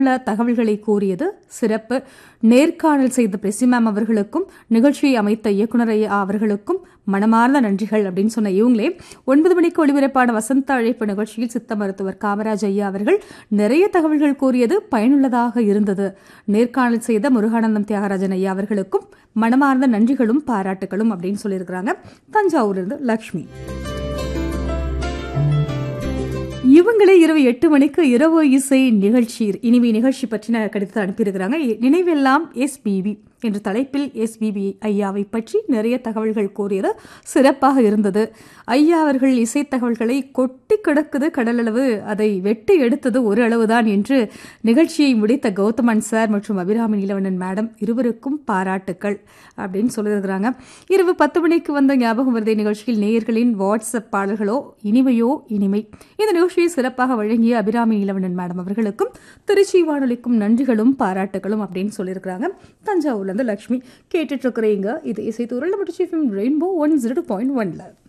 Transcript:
உள்ள தகவல்களை கூறியது சிறப்பு நேர்காணல் செய்த பிரெசி மேம் அவர்களுக்கும் நிகழ்ச்சியை அமைத்த இயக்குனர் ஐயா அவர்களுக்கும் மனமார்ந்த நன்றிகள் அப்படின்னு சொன்ன இவங்களே ஒன்பது மணிக்கு ஒளிபரப்பான வசந்த அழைப்பு நிகழ்ச்சியில் சித்த மருத்துவர் காமராஜ் ஐயா அவர்கள் நிறைய தகவல்கள் கூறியது பயனுள்ளதாக இருந்தது நேர்காணல் செய்த முருகானந்தம் தியாகராஜன் ஐயா அவர்களுக்கும் மனமார்ந்த நன்றிகளும் பாராட்டுகளும் அப்படின்னு சொல்லியிருக்கிறாங்க தஞ்சாவூர்லேருந்து லக்ஷ்மி இவங்களே இரவு எட்டு மணிக்கு இரவு இசை நிகழ்ச்சி இனிமே நிகழ்ச்சி பற்றின கடிதத்தை அனுப்பியிருக்கிறாங்க நினைவெல்லாம் எஸ்பிபி என்ற தலைப்பில் எஸ்பிபி ஐயாவை பற்றி நிறைய தகவல்கள் கூறியது சிறப்பாக இருந்தது ஐயா அவர்கள் இசை தகவல்களை கொட்டி கிடக்குது கடலளவு அதை வெட்டி எடுத்தது ஒரு அளவுதான் என்று நிகழ்ச்சியை முடித்த கௌதமன் சார் மற்றும் அபிராமி நீலவண்ணன் மேடம் இருவருக்கும் பாராட்டுக்கள் அப்படின்னு சொல்லியிருக்கிறாங்க இரவு பத்து மணிக்கு வந்த ஞாபகம் வருதை நிகழ்ச்சியில் நேயர்களின் வாட்ஸ்அப் பாடல்களோ இனிமையோ இனிமை இந்த நிகழ்ச்சியை சிறப்பாக வழங்கிய அபிராமி நீலவண்ணன் மேடம் அவர்களுக்கும் திருச்சி வானொலிக்கும் நன்றிகளும் பாராட்டுகளும் அப்படின்னு சொல்லியிருக்கிறாங்க தஞ்சாவூர்லேருந்து லக்ஷ்மி கேட்டுட்டு இருக்கிறீங்க இது இசை தூரல் மற்றும் ரெயின்போ ஒன் ஜீரோ பாயிண்ட் ஒன்ல